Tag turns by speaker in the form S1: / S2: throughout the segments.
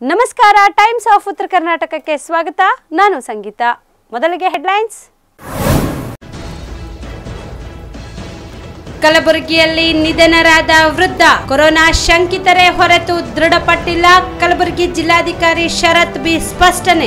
S1: ನಮಸ್ಕಾರ times of ಉತ್ತರ ಕರ್ನಾಟಕಕ್ಕೆ ಸ್ವಾಗತ ನಾನು ಸಂಗೀತ ಮೊದಲಿಗೆ ಹೆಡ್ಲೈನ್ಸ್ ಕಲಬುರಗಿಯಲ್ಲಿ ನಿಧನರಾದ ವೃದ್ಧ ಕೊರೋನಾ ಶಂಕಿತರೇ ಹೊರತು ದೃಢಪಟ್ಟಿಲ್ಲ ಕಲಬುರಗಿ ಜಿಲ್ಲಾಧಿಕಾರಿ ಶರತ್ ಬಿ ಸ್ಪಷ್ಟನೆ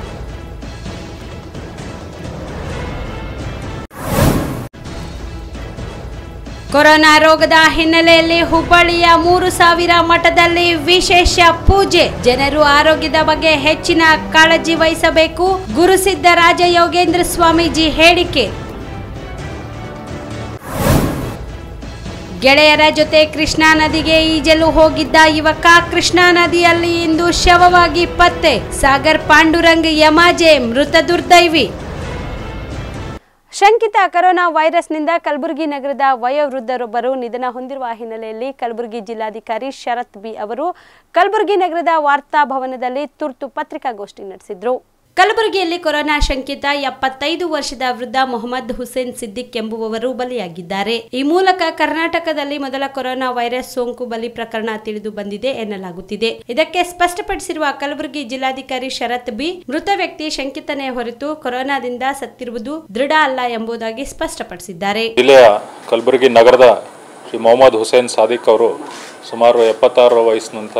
S1: ಕೊರೋನಾ ರೋಗದ ಹಿನ್ನೆಲೆಯಲ್ಲಿ ಹುಬ್ಬಳ್ಳಿಯ ಮೂರು ಸಾವಿರ ಮಠದಲ್ಲಿ ವಿಶೇಷ ಪೂಜೆ ಜನರು ಆರೋಗ್ಯದ ಬಗ್ಗೆ ಹೆಚ್ಚಿನ ಕಾಳಜಿ ವಹಿಸಬೇಕು ಗುರುಸಿದ್ಧರಾಜ ಯೋಗೇಂದ್ರ ಸ್ವಾಮೀಜಿ ಹೇಳಿಕೆ ಗೆಳೆಯರ ಜೊತೆ ಕೃಷ್ಣಾ ನದಿಗೆ ಈಜಲು ಹೋಗಿದ್ದ ಯುವಕ ಕೃಷ್ಣಾ ನದಿಯಲ್ಲಿ ಇಂದು ಶವವಾಗಿ ಪತ್ತೆ ಸಾಗರ್ ಪಾಂಡುರಂಗ್ ಯಮಾಜೆ ಮೃತ ದುರ್ದೈವಿ ಶಂಕಿತ ಕರೋನಾ ವೈರಸ್ನಿಂದ ಕಲಬುರಗಿ ನಗರದ ವಯೋವೃದ್ಧರೊಬ್ಬರು ನಿಧನ ಹೊಂದಿರುವ ಹಿನ್ನೆಲೆಯಲ್ಲಿ ಕಲಬುರಗಿ ಜಿಲ್ಲಾಧಿಕಾರಿ ಶರತ್ ಬಿ ಅವರು ಕಲಬುರಗಿ ನಗರದ ವಾರ್ತಾ ಭವನದಲ್ಲಿ ತುರ್ತು ಪತ್ರಿಕಾಗೋಷ್ಠಿ ನಡೆಸಿದ್ರು ಕಲಬುರಗಿಯಲ್ಲಿ ಕೊರೋನಾ ಶಂಕಿತ ಎಪ್ಪತ್ತೈದು ವರ್ಷದ ವೃದ್ಧ ಮೊಹಮ್ಮದ್ ಹುಸೇನ್ ಸಿದ್ದಿಕ್ ಎಂಬುವವರು ಬಲಿಯಾಗಿದ್ದಾರೆ ಈ ಮೂಲಕ ಕರ್ನಾಟಕದಲ್ಲಿ ಮೊದಲ ಕೊರೋನಾ ವೈರಸ್ ಸೋಂಕು ಬಲಿ ಪ್ರಕರಣ ತಿಳಿದು ಬಂದಿದೆ ಎನ್ನಲಾಗುತ್ತಿದೆ ಇದಕ್ಕೆ ಸ್ಪಷ್ಟಪಡಿಸಿರುವ ಕಲಬುರಗಿ ಜಿಲ್ಲಾಧಿಕಾರಿ ಶರತ್ ಬಿ ಮೃತ ವ್ಯಕ್ತಿ ಶಂಕಿತನೇ ಹೊರತು ಕೊರೋನಾದಿಂದ ಸತ್ತಿರುವುದು ದೃಢ ಅಲ್ಲ ಎಂಬುದಾಗಿ ಸ್ಪಷ್ಟಪಡಿಸಿದ್ದಾರೆ
S2: ಜಿಲ್ಲೆಯ ಕಲಬುರಗಿ ನಗರದ ಶ್ರೀ ಮೊಹಮ್ಮದ್ ಹುಸೇನ್ ಸಾದಿಕ್ ಅವರು ಸುಮಾರು ಎಪ್ಪತ್ತಾರು ವಯಸ್ಸಿನಂಥ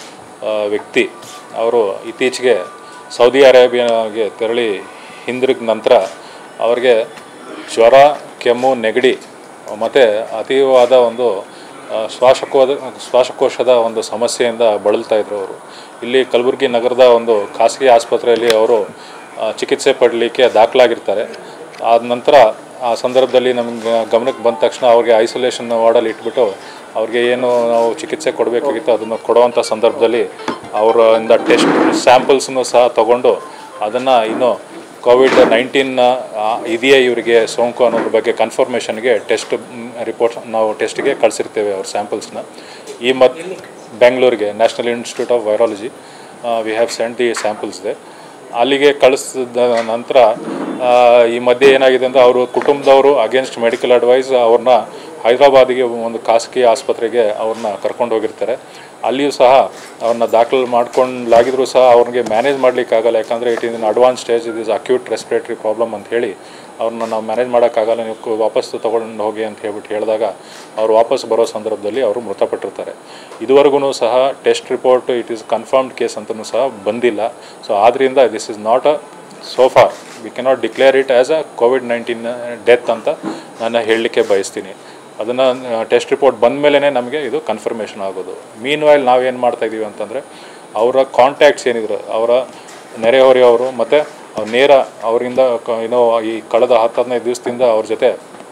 S2: ಆ, ವ್ಯಕ್ತಿ ಅವರು ಇತ್ತೀಚೆಗೆ ಸೌದಿ ಅರೇಬಿಯಾಗೆ ತೆರಳಿ ಹಿಂದಿರುಗಿದ ನಂತರ ಅವರಿಗೆ ಜ್ವರ ಕೆಮ್ಮು ನೆಗಡಿ ಮತ್ತು ಅತೀವವಾದ ಒಂದು ಆ, ಶ್ವಾಸಕೋದ ಶ್ವಾಸಕೋಶದ ಒಂದು ಸಮಸ್ಯೆಯಿಂದ ಬಳಲ್ತಾ ಇದ್ರು ಅವರು ಇಲ್ಲಿ ಕಲಬುರಗಿ ನಗರದ ಒಂದು ಖಾಸಗಿ ಆಸ್ಪತ್ರೆಯಲ್ಲಿ ಅವರು ಆ, ಚಿಕಿತ್ಸೆ ಪಡಲಿಕ್ಕೆ ದಾಖಲಾಗಿರ್ತಾರೆ ಆದ ನಂತರ ಆ ಸಂದರ್ಭದಲ್ಲಿ ನಮ್ಗೆ ಗಮನಕ್ಕೆ ಬಂದ ತಕ್ಷಣ ಅವ್ರಿಗೆ ಐಸೋಲೇಷನ್ ವಾರ್ಡಲ್ಲಿ ಇಟ್ಬಿಟ್ಟು ಅವ್ರಿಗೆ ಏನು ನಾವು ಚಿಕಿತ್ಸೆ ಕೊಡಬೇಕಾಗಿತ್ತು ಅದನ್ನು ಕೊಡುವಂಥ ಸಂದರ್ಭದಲ್ಲಿ ಅವರಿಂದ ಟೆಸ್ಟ್ ಸ್ಯಾಂಪಲ್ಸನ್ನು ಸಹ ತಗೊಂಡು ಅದನ್ನು ಇನ್ನು ಕೋವಿಡ್ ನೈನ್ಟೀನ್ ಇದೆಯೇ ಇವರಿಗೆ ಸೋಂಕು ಅನ್ನೋದ್ರ ಬಗ್ಗೆ ಕನ್ಫರ್ಮೇಷನ್ಗೆ ಟೆಸ್ಟ್ ರಿಪೋರ್ಟ್ ನಾವು ಟೆಸ್ಟ್ಗೆ ಕಳಿಸಿರ್ತೇವೆ ಅವ್ರ ಸ್ಯಾಂಪಲ್ಸ್ನ ಈ ಮದ್ ಬೆಂಗಳೂರಿಗೆ national institute of virology we have send the samples ದೆ ಅಲ್ಲಿಗೆ ಕಳಿಸಿದ ನಂತರ ಆ, ಈ ಮಧ್ಯೆ ಏನಾಗಿದೆ ಅಂದರೆ ಅವರು ಕುಟುಂಬದವರು ಅಗೇನ್ಸ್ಟ್ ಮೆಡಿಕಲ್ ಅಡ್ವೈಸ್ ಅವ್ರನ್ನ ಹೈದರಾಬಾದಿಗೆ ಒಂದು ಖಾಸಗಿ ಆಸ್ಪತ್ರೆಗೆ ಅವ್ರನ್ನ ಕರ್ಕೊಂಡು ಹೋಗಿರ್ತಾರೆ ಅಲ್ಲಿಯೂ ಸಹ ಅವ್ರನ್ನ ದಾಖಲು ಮಾಡ್ಕೊಂಡ್ಲಾಗಿದ್ರು ಸಹ ಅವ್ರಿಗೆ ಮ್ಯಾನೇಜ್ ಮಾಡಲಿಕ್ಕಾಗಲ್ಲ ಯಾಕಂದರೆ it in advance stage it is acute respiratory problem ಅಂತ ಹೇಳಿ ಅವ್ರನ್ನ ನಾವು ಮ್ಯಾನೇಜ್ ಮಾಡೋಕ್ಕಾಗಲ್ಲ ನೀವು ಕು- ವಾಪಸ್ ತೊಗೊಂಡು ಹೋಗಿ ಅಂತ ಹೇಳ್ಬಿಟ್ಟು ಹೇಳಿದಾಗ ಅವ್ರು ವಾಪಸ್ ಬರೋ ಸಂದರ್ಭದಲ್ಲಿ ಅವರು ಮೃತಪಟ್ಟಿರ್ತಾರೆ ಇದುವರೆಗೂ ಸಹ test report it is confirmed case ಅಂತಲೂ ಸಹ ಬಂದಿಲ್ಲ ಸೊ ಆದ್ದರಿಂದ this is not a so far we cannot declare it as a COVID nineteen death ಅಂತ ನಾನು ಹೇಳಲಿಕ್ಕೆ ಬಯಸ್ತೀನಿ ಅದನ್ನು ಟೆಸ್ಟ್ ರಿಪೋರ್ಟ್ ಬಂದ ಮೇಲೇ ನಮಗೆ ಇದು ಕನ್ಫರ್ಮೇಷನ್ ಆಗೋದು ಮೀನ್ ವೈಲ್ ನಾವೇನು ಮಾಡ್ತಾ ಇದ್ದೀವಿ ಅಂತಂದರೆ ಅವರ ಕಾಂಟ್ಯಾಕ್ಟ್ಸ್ ಏನಿದ್ರು ಅವರ ನೆರೆಹೊರೆಯವರು ಮತ್ತು ಅವ್ರು ನೇರ ಅವರಿಂದ ಕ- ಏನೋ ಈ ಕಳೆದ ಹತ್ತು ಹದಿನೈದು ದಿವಸದಿಂದ ಅವ್ರ ಜೊತೆ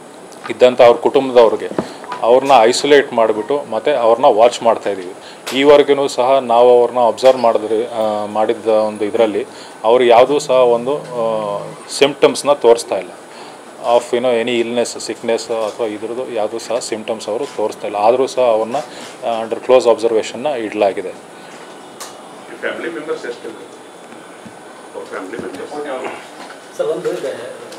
S2: ಇದ್ದಂಥ ಅವ್ರ ಕುಟುಂಬದವ್ರಿಗೆ ಅವ್ರನ್ನ ಐಸೋಲೇಟ್ ಮಾಡಿಬಿಟ್ಟು ಮತ್ತು ಅವ್ರನ್ನ ವಾಚ್ ಮಾಡ್ತಾ ಇದ್ದೀವಿ ಈವರೆಗೂ ಸಹ ನಾವು ಅವ್ರನ್ನ ಅಬ್ಸರ್ವ್ ಮಾಡಿದ್ರೆ ಆ, ಮಾಡಿದ್ದ ಒಂದು ಇದರಲ್ಲಿ ಅವರು ಯಾವುದೂ ಸಹ ಒಂದು ಸಿಮ್ಟಮ್ಸ್ನ ತೋರಿಸ್ತಾ ಇಲ್ಲ ಆಫ್ ಏನೋ ಎನಿ ಇಲ್ನೆಸ್ ಸಿಕ್ನೆಸ್ ಅಥವಾ ಇದ್ರದ್ದು ಯಾವುದೂ ಸಹ ಸಿಮ್ಟಮ್ಸ್ ಅವರು ತೋರಿಸ್ತಾ ಇಲ್ಲ ಆದರೂ ಸಹ ಅವ್ರನ್ನ ಅಂಡರ್ ಕ್ಲೋಸ್ ಅಬ್ಸರ್ವೇಷನ್ನ ಇಡಲಾಗಿದೆ
S3: ಫ್ಯಾಮಿಲಿ ಮೆಂಬರ್ಸ್ ಎಷ್ಟು ಫ್ಯಾಮಿಲಿ ಮೆಂಬರ್ಸ್
S4: ಸರ್ ಒಂದು ಇದೆ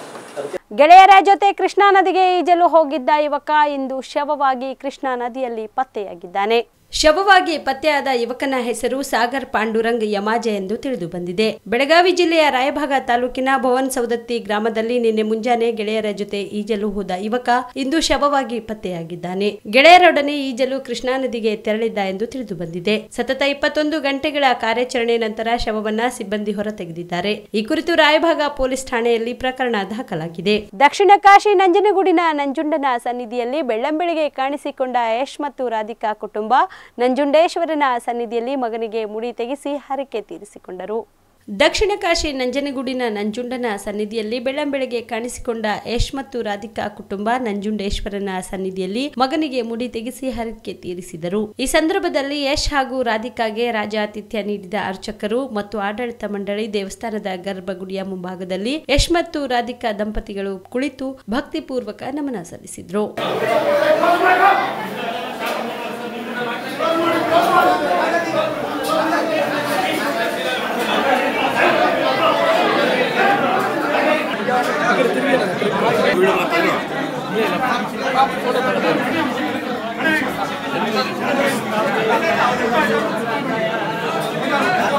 S1: ಗೆಳೆಯರ ಜೊತೆ ಕೃಷ್ಣಾ ನದಿಗೆ ಈಜಲು ಹೋಗಿದ್ದ ಯುವಕ ಇಂದು ಶವವಾಗಿ ಕೃಷ್ಣಾ ನದಿಯಲ್ಲಿ ಪತ್ತೆಯಾಗಿದ್ದಾನೆ ಶವವಾಗಿ ಪತ್ತೆಯಾದ ಯುವಕನ ಹೆಸರು ಸಾಗರ್ ಪಾಂಡುರಂಗ್ ಯಮಾಜೆ ಎಂದು ತಿಳಿದು ಬಂದಿದೆ ಬೆಳಗಾವಿ ಜಿಲ್ಲೆಯ ರಾಯಭಾಗ ತಾಲೂಕಿನ ಭವನ್ ಸೌದತ್ತಿ ಗ್ರಾಮದಲ್ಲಿ ನಿನ್ನೆ ಮುಂಜಾನೆ ಗೆಳೆಯರ ಜೊತೆ ಈಜಲು ಹೋದ ಯುವಕ ಇಂದು ಶವವಾಗಿ ಪತ್ತೆಯಾಗಿದ್ದಾನೆ ಗೆಳೆಯರೊಡನೆ ಈಜಲು ಕೃಷ್ಣಾ ನದಿಗೆ ತೆರಳಿದ್ದ ಎಂದು ತಿಳಿದು ಬಂದಿದೆ ಸತತ ಇಪ್ಪತ್ತೊಂದು ಗಂಟೆಗಳ ಕಾರ್ಯಾಚರಣೆ ನಂತರ ಶವವನ್ನ ಸಿಬ್ಬಂದಿ ಹೊರತೆಗೆದಿದ್ದಾರೆ ಈ ಕುರಿತು ರಾಯಭಾಗ ಪೊಲೀಸ್ ಠಾಣೆಯಲ್ಲಿ ಪ್ರಕರಣ ದಾಖಲಾಗಿದೆ ದಕ್ಷಿಣ ಕಾಶಿ ನಂಜನಗೂಡಿನ ನಂಜುಂಡನ ಸನ್ನಿಧಿಯಲ್ಲಿ ಬೆಳ್ಳಂಬೆಳಿಗ್ಗೆ ಕಾಣಿಸಿಕೊಂಡ ಯಶ್ ಮತ್ತು ರಾಧಿಕಾ ಕುಟುಂಬ ನಂಜುಂಡೇಶ್ವರನ ಸನ್ನಿಧಿಯಲ್ಲಿ ಮಗನಿಗೆ ಮುಡಿ ತೆಗೆಸಿ ಹರಕೆ ತೀರಿಸಿಕೊಂಡರು ದಕ್ಷಿಣ ಕಾಶಿ ನಂಜನಗೂಡಿನ ನಂಜುಂಡನ ಸನ್ನಿಧಿಯಲ್ಲಿ ಬೆಳ್ಳಂಬೆಳಗ್ಗೆ ಕಾಣಿಸಿಕೊಂಡ ಯಶ್ ಮತ್ತು ರಾಧಿಕಾ ಕುಟುಂಬ ನಂಜುಂಡೇಶ್ವರನ ಸನ್ನಿಧಿಯಲ್ಲಿ ಮಗನಿಗೆ ಮುಡಿ ತೆಗೆಸಿ ಹರಕೆ ತೀರಿಸಿದರು ಈ ಸಂದರ್ಭದಲ್ಲಿ ಯಶ್ ಹಾಗೂ ರಾಧಿಕಾಗೆ ರಾಜಾತಿಥ್ಯ ನೀಡಿದ ಅರ್ಚಕರು ಮತ್ತು ಆಡಳಿತ ಮಂಡಳಿ ದೇವಸ್ಥಾನದ ಗರ್ಭಗುಡಿಯ ಮುಂಭಾಗದಲ್ಲಿ ಯಶ್ ಮತ್ತು ರಾಧಿಕಾ ದಂಪತಿಗಳು ಕುಳಿತು ಭಕ್ತಿಪೂರ್ವಕ ನಮನ ಸಲ್ಲಿಸಿದ್ರು
S4: ಆ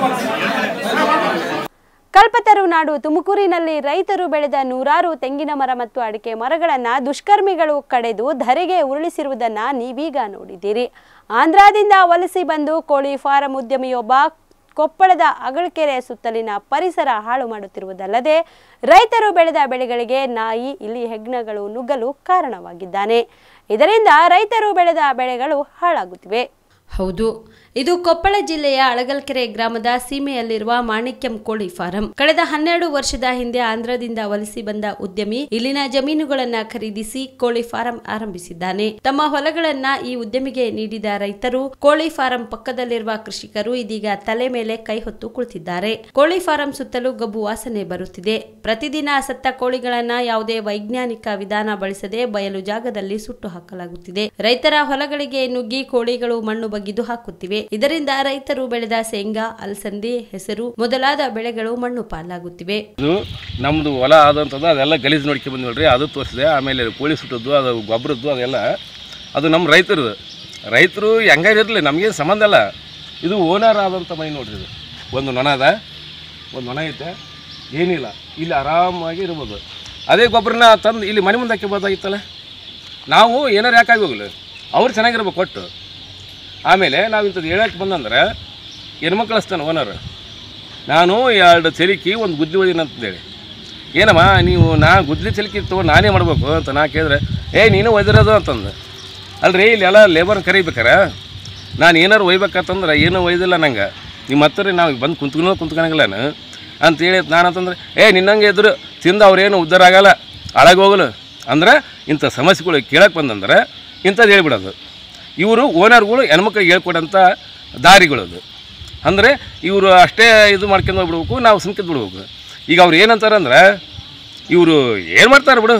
S1: ನಾಡು ತುಮಕೂರಿನಲ್ಲಿ ರೈತರು ಬೆಳೆದ ನೂರಾರು ತೆಂಗಿನ ಮರ ಮತ್ತು ಅಡಿಕೆ ಮರಗಳನ್ನು ದುಷ್ಕರ್ಮಿಗಳು ಕಡೆದು ಧರೆಗೆ ಉರುಳಿಸಿರುವುದನ್ನು ನೀವೀಗ ನೋಡಿದ್ದೀರಿ ಆಂಧ್ರದಿಂದ ವಲಸೆ ಬಂದು ಕೋಳಿ ಫಾರಂ ಉದ್ಯಮಿಯೊಬ್ಬ ಕೊಪ್ಪಳದ ಅಗಳಕೆರೆ ಸುತ್ತಲಿನ ಪರಿಸರ ಹಾಳು ಮಾಡುತ್ತಿರುವುದಲ್ಲದೆ ರೈತರು ಬೆಳೆದ ಬೆಳೆಗಳಿಗೆ ನಾಯಿ ಇಲಿ ಹೆಗ್ಣಗಳು ನುಗ್ಗಲು ಕಾರಣವಾಗಿದ್ದಾನೆ ಇದರಿಂದ ರೈತರು ಬೆಳೆದ ಬೆಳೆಗಳು ಹಾಳಾಗುತ್ತಿವೆ ಹೌದು ಇದು ಕೊಪ್ಪಳ ಜಿಲ್ಲೆಯ ಅಳಗಲ್ಕೆರೆ ಗ್ರಾಮದ ಸೀಮೆಯಲ್ಲಿರುವ ಮಾಣಿಕ್ಯಂ ಕೋಳಿ ಫಾರಂ ಕಳೆದ ಹನ್ನೆರಡು ವರ್ಷದ ಹಿಂದೆ ಆಂಧ್ರದಿಂದ ವಲಸೆ ಬಂದ ಉದ್ಯಮಿ ಇಲ್ಲಿನ ಜಮೀನುಗಳನ್ನ ಖರೀದಿಸಿ ಕೋಳಿ ಫಾರಂ ಆರಂಭಿಸಿದ್ದಾನೆ ತಮ್ಮ ಹೊಲಗಳನ್ನ ಈ ಉದ್ಯಮಿಗೆ ನೀಡಿದ ರೈತರು ಕೋಳಿ ಫಾರಂ ಪಕ್ಕದಲ್ಲಿರುವ ಕೃಷಿಕರು ಇದೀಗ ತಲೆ ಮೇಲೆ ಕೈ ಹೊತ್ತು ಕುಳಿತಿದ್ದಾರೆ ಕೋಳಿ ಫಾರಂ ಸುತ್ತಲೂ ಗಬ್ಬು ವಾಸನೆ ಬರುತ್ತಿದೆ ಪ್ರತಿದಿನ ಸತ್ತ ಕೋಳಿಗಳನ್ನ ಯಾವುದೇ ವೈಜ್ಞಾನಿಕ ವಿಧಾನ ಬಳಸದೆ ಬಯಲು ಜಾಗದಲ್ಲಿ ಸುಟ್ಟು ಹಾಕಲಾಗುತ್ತಿದೆ ರೈತರ ಹೊಲಗಳಿಗೆ ನುಗ್ಗಿ ಕೋಳಿಗಳು ಮಣ್ಣು ಬಗ್ಗಿದು ಹಾಕುತ್ತಿವೆ ಇದರಿಂದ ರೈತರು ಬೆಳೆದ ಶೇಂಗಾ ಅಲಸಂದಿ ಹೆಸರು ಮೊದಲಾದ ಬೆಳೆಗಳು ಮಣ್ಣು ಪಾಲಾಗುತ್ತಿವೆ
S4: ಇದು ನಮ್ಮದು ಹೊಲ ಆದಂಥದ್ದು ಅದೆಲ್ಲ ಗಲೀಜು ನೋಡ್ಕೊಂಡು ಬಂದ್ವಲ್ರಿ ಅದು ತೋರಿಸಿದೆ ಆಮೇಲೆ ಕೋಳಿ ಸುಟ್ಟದ್ದು ಅದು ಗೊಬ್ಬರದ್ದು ಅದೆಲ್ಲ ಅದು ನಮ್ಮ ರೈತರದು ರೈತರು ಹೆಂಗಾಗಿರಲಿ ನಮಗೇನು ಸಂಬಂಧ ಇಲ್ಲ ಇದು ಓನರ್ ಆದಂಥ ಮೈ ನೋಡ್ರಿ ಇದು ಒಂದು ನೊಣ ಅದ ಒಂದು ನೊಣ ಐತೆ ಏನಿಲ್ಲ ಇಲ್ಲಿ ಆರಾಮಾಗಿ ಇರ್ಬೋದು ಅದೇ ಗೊಬ್ಬರನ ತಂದು ಇಲ್ಲಿ ಮನೆ ಮುಂದೆ ಹಾಕಿಬೋದಾಗಿತ್ತಲ್ಲ ನಾವು ಏನಾರು ಯಾಕಾಗಿ ಹೋಗಲಿ ಅವ್ರು ಚೆನ್ನಾಗಿರ್ಬೇಕು ಕೊಟ್ಟು ಆಮೇಲೆ ನಾವು ಇಂಥದ್ದು ಹೇಳಕ್ಕೆ ಬಂದಂದ್ರೆ ಹೆಣ್ಮಕ್ಳು ಅಸ್ತಾನೆ ಓನರ್ ನಾನು ಎರಡು ಚಲಿಕಿ ಒಂದು ಗುದ್ದಿ ಒಯ್ದಿನ ಅಂತೇಳಿ ಏನಮ್ಮ ನೀವು ನಾ ಗುದ್ಲಿ ಚಲಿಕಿ ತೊಗೊಂಡು ನಾನೇ ಮಾಡಬೇಕು ಅಂತ ನಾ ಕೇಳಿದ್ರೆ ಏ ನೀನು ಒಯ್ದಿರೋದು ಅಂತಂದು ಅಲ್ರಿ ಇಲ್ಲಿ ಎಲ್ಲ ಲೇಬರ್ ಕರಿಬೇಕಾರೆ ನಾನು ಏನಾರು ಒಯ್ಬೇಕಂತಂದ್ರೆ ಏನೂ ಒಯ್ದಿಲ್ಲ ನಂಗೆ ನಿಮ್ಮ ಹತ್ರ ನಾವು ಬಂದು ಕುಂತ್ಕೊಂಡು ಕುಂತ್ಕೊಳಂಗಿಲ್ಲನು ಅಂತೇಳಿ ನಾನು ಅಂತಂದ್ರೆ ಏ ನಿನ್ನಂಗೆ ಎದುರು ತಿಂದು ಅವ್ರೇನು ಉದ್ಧಾರ ಆಗಲ್ಲ ಹಾಳಾಗಿ ಹೋಗಲು ಅಂದ್ರೆ ಇಂಥ ಸಮಸ್ಯೆಗಳು ಕೇಳಕ್ಕೆ ಬಂದಂದ್ರೆ ಇಂಥದ್ದು ಹೇಳ್ಬಿಡೋದು ಇವರು ಓನರ್ಗಳು ಹೆಣ್ಮಕ್ಳಿಗೆ ಹೇಳ್ಕೊಡೋಂಥ ದಾರಿಗಳದು ಅಂದರೆ ಇವರು ಅಷ್ಟೇ ಇದು ಮಾಡ್ಕೊಂಡು ಹೋಗ್ಬಿಡ್ಬೇಕು ನಾವು ಸುಮ್ಕಿದ್ದು ಬಿಡ್ಬೇಕು ಈಗ ಅವ್ರು ಏನಂತಾರೆ ಅಂದ್ರೆ ಇವರು ಏನು ಮಾಡ್ತಾರೆ ಬಿಡು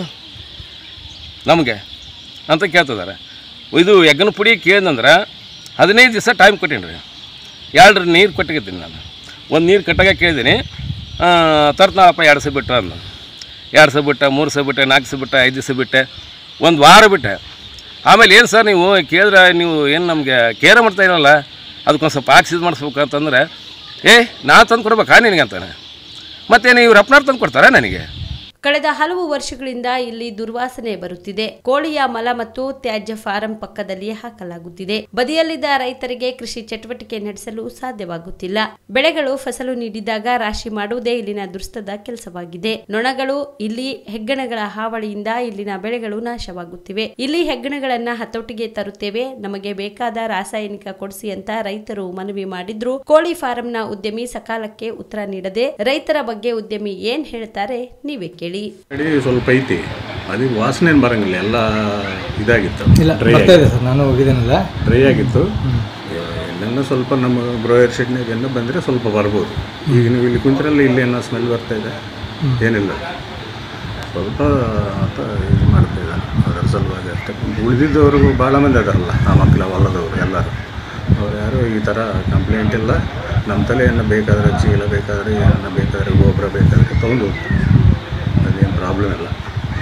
S4: ನಮಗೆ ಅಂತ ಕೇಳ್ತಿದ್ದಾರೆ ಇದು ಎಗ್ಗನ ಪುಡಿ ಕೇಳಿದಂದ್ರೆ ಹದಿನೈದು ದಿವಸ ಟೈಮ್ ಕೊಟ್ಟೀನಿ ರೀ ಎರಡು ನೀರು ಕೊಟ್ಟಿದ್ದೀನಿ ನಾನು ಒಂದು ನೀರು ಕಟ್ಟಾಗ ಕೇಳಿದ್ದೀನಿ ತರ್ತಾಳಪ್ಪ ಎರಡು ಸಹ ಬಿಟ್ಟು ಅಂದ ಎರಡು ಸಹ ಬಿಟ್ಟೆ ಮೂರು ಸಹ ಬಿಟ್ಟೆ ನಾಲ್ಕು ಸಹ ಬಿಟ್ಟೆ ಐದು ದಿವಸ ಬಿಟ್ಟೆ ಒಂದು ವಾರ ಬಿಟ್ಟೆ ಆಮೇಲೆ ಏನು ಸರ್ ನೀವು ಕೇಳಿದ್ರೆ ನೀವು ಏನು ನಮಗೆ ಕೇರ ಮಾಡ್ತಾ ಇರಲ್ಲ ಅದಕ್ಕೊಂದು ಸ್ವಲ್ಪ ಆಕ್ಸಿಸ್ ಮಾಡಿಸ್ಬೇಕು ಅಂತಂದ್ರೆ ಏ ನಾ ತಂದು ಕೊಡ್ಬೇಕಾ ನಿನಗೆ ಅಂತಾನೆ ಮತ್ತೇನು ಇವ್ರು ಅಪ್ನಾರ್ ತಂದು ಕೊಡ್ತಾರಾ ನನಗೆ
S1: ಕಳೆದ ಹಲವು ವರ್ಷಗಳಿಂದ ಇಲ್ಲಿ ದುರ್ವಾಸನೆ ಬರುತ್ತಿದೆ ಕೋಳಿಯ ಮಲ ಮತ್ತು ತ್ಯಾಜ್ಯ ಫಾರಂ ಪಕ್ಕದಲ್ಲಿ ಹಾಕಲಾಗುತ್ತಿದೆ ಬದಿಯಲ್ಲಿದ್ದ ರೈತರಿಗೆ ಕೃಷಿ ಚಟುವಟಿಕೆ ನಡೆಸಲು ಸಾಧ್ಯವಾಗುತ್ತಿಲ್ಲ ಬೆಳೆಗಳು ಫಸಲು ನೀಡಿದಾಗ ರಾಶಿ ಮಾಡುವುದೇ ಇಲ್ಲಿನ ದುಸ್ತದ ಕೆಲಸವಾಗಿದೆ ನೊಣಗಳು ಇಲ್ಲಿ ಹೆಗ್ಗಣಗಳ ಹಾವಳಿಯಿಂದ ಇಲ್ಲಿನ ಬೆಳೆಗಳು ನಾಶವಾಗುತ್ತಿವೆ ಇಲ್ಲಿ ಹೆಗ್ಗಣಗಳನ್ನ ಹತೋಟಿಗೆ ತರುತ್ತೇವೆ ನಮಗೆ ಬೇಕಾದ ರಾಸಾಯನಿಕ ಕೊಡಿಸಿ ಅಂತ ರೈತರು ಮನವಿ ಮಾಡಿದ್ರು ಕೋಳಿ ಫಾರಂನ ಉದ್ಯಮಿ ಸಕಾಲಕ್ಕೆ ಉತ್ತರ ನೀಡದೆ ರೈತರ ಬಗ್ಗೆ ಉದ್ಯಮಿ ಏನ್ ಹೇಳ್ತಾರೆ ನೀವೇ ಕೇಳಿ
S5: ಅಡಿ ಸ್ವಲ್ಪ ಐತಿ ಅದಕ್ಕೆ ವಾಸನೆ ಏನ್ ಬರಂಗಿಲ್ಲ ಎಲ್ಲ ಇದಾಗಿತ್ತು
S6: ಇಲ್ಲ
S5: ಡ್ರೈ
S6: ಬರ್ತಾ ಇದೆ ಸರ್ ನಾನು ಹೋಗಿದ್ದೇನಲ್ಲ
S5: ಡ್ರೈ ಆಗಿತ್ತು ಎಲ್ಲೆಲ್ಲ ಸ್ವಲ್ಪ ನಮ್ಮ ಬ್ರೋಯರ್ ಶೆಡ್ನಾಗ ಏನೋ ಬಂದರೆ ಸ್ವಲ್ಪ ಬರ್ಬೋದು ಈಗ ನೀವು ಇಲ್ಲಿ ಕುಂತ್ರಲ್ಲಿ ಇಲ್ಲಿ ಏನೋ ಸ್ಮೆಲ್ ಬರ್ತಾ ಇದೆ ಏನಿಲ್ಲ ಸ್ವಲ್ಪ ಆತ ಇದು ಮಾಡ್ತಾ ಇದ್ದಾನೆ ಅದರ ಸಲುವಾಗಿ ಅಷ್ಟೇ ಉಳಿದಿದ್ದವರು ಭಾಳ ಮಂದಿ ಅದಾರಲ್ಲ ಆ ಮಕ್ಕಳ ಹೊಲದವರು ಎಲ್ಲರೂ ಅವ್ರು ಯಾರು ಈ ಥರ ಕಂಪ್ಲೇಂಟ್ ಇಲ್ಲ ನಮ್ಮ ತಲೆ ಏನೋ ಬೇಕಾದರೆ ಚೀಲ ಬೇಕಾದರೆ ಏನನ್ನ ಬೇಕಾದರೆ ಗೊಬ್ಬರ ಬೇಕಾದರೆ ತೊಗೊಂಡು ಹೋಗ್ತಾರೆ ಅದೇನು ಪ್ರಾಬ್ಲಮ್ ಇಲ್ಲ